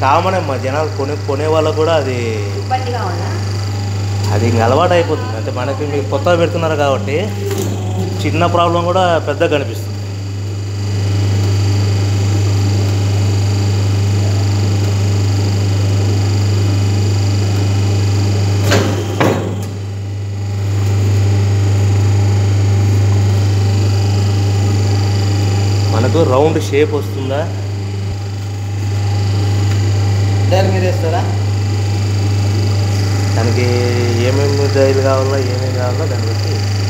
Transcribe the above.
common అమ్మా జనాలు కొనే కొనే వాళ్ళకు కూడా అది ఇబ్బందిగా ఉందా అది ఇంక అలవాటు అయిపోతుంది అంటే మనకి మీరు కొత్తగా పెడుతున్నారు కాబట్టి చిన్న ప్రాబ్లం కూడా పెద్దగా కనిపిస్తుంది మనకు రౌండ్ షేప్ వస్తుందా దాని మీద వేస్తారా దానికి ఏమేమి డైలు కావాలో ఏమేమి కావాలో దాన్ని బట్టి